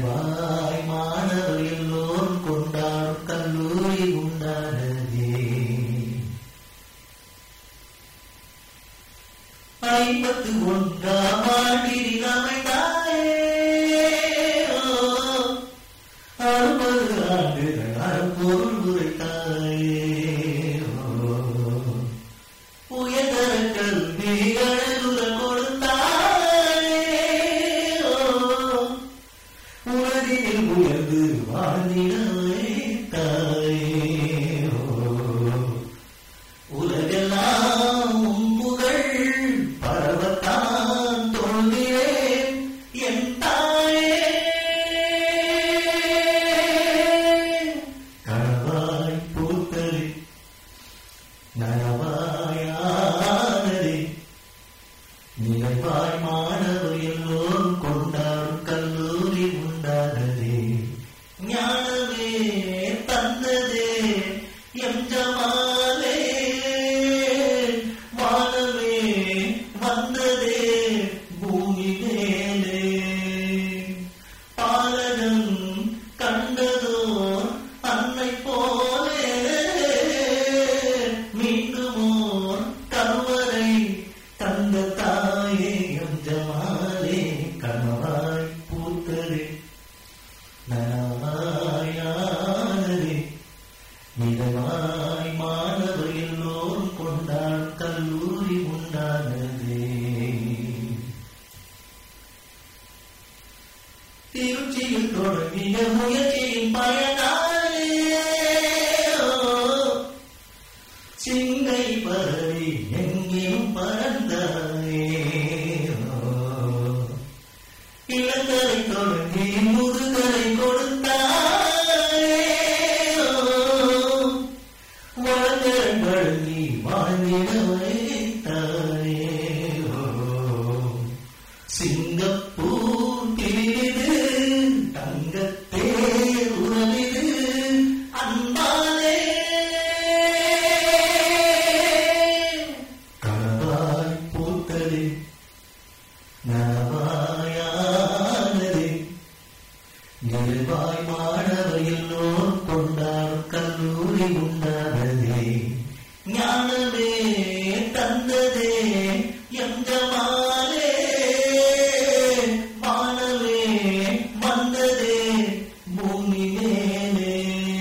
நிறைவாய் மாணவர் எல்லோரும் கொண்டாடும் கல்லூரி உண்டானதே ஐம்பத்து ஒன்றாம் ஆண்டில் அமைந்தாயே அறுபது ஆண்டுகள் அறப்பொருள் உரைத்தாயே உயர்தர கல்வி அழகுற கொடுத்தாயே உலகில் உயர்ந்து வாழ்ந்திடவே தாயே உலகெல்லாம் உன் புகழ் பரவத்தான் தோன்றினேன் என் தாயே கணவாய் பூத்தது நனவாயானதே நினைவாய் மாணவர் எல்லோரும் கொண்டாடும் கல்லூரி உண்டானதே ஞானமே தந்ததே எம் ஜமாலே வானமே வந்ததே பூமி மேலே பாலகன் கண்டதோ அன்னை போலே மீண்டுமோ கருவறை தந்த தாயே அஞ்சமாலே கனவாய் பூத்ததே நனவாயானதே நிலவாய் மாணவர் எல்லோரும் கொண்டாடும் கல்லூரி உண்டானதே திருச்சியில் தொடங்கிய முயற்சியின் பயனாலே சிங்கை பரவி எங்கேயும் பறந்தாயே இளங்கரை தொடங்கி முதுகரை கொடுத்தாயே வளங்கரை வழங்கி வாழ்ந்திட வைத்தாயே சிங்கப்பூர் பிரிவிது தங்கத்தே உறவிது அன்பாலே கனவாய் பூத்தது நனவாயானது நிறைவாய் மாணவர் எல்லோரும் கொண்டாடும் கல்லூரி உண்டானதே ஞானமே தந்ததே எஞ்சமாலே வானமே வந்ததே பூமி மேலே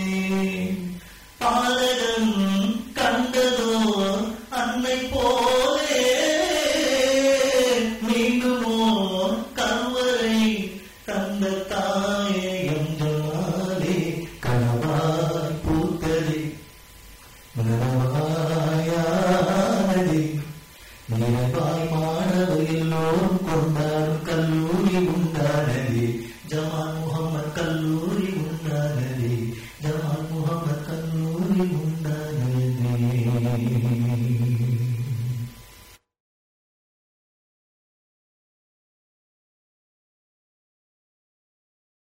பாலகன் கண்டதோ அன்னை போலே மீண்டுமோ கருவறை தந்த தாயே என்றாலே கனவாய் பூத்ததே நனவாயானதே நிறைவாய் மாணவர் எல்லோரும் கொண்டாடும் கல்லூரி உண்டானதே ஜமா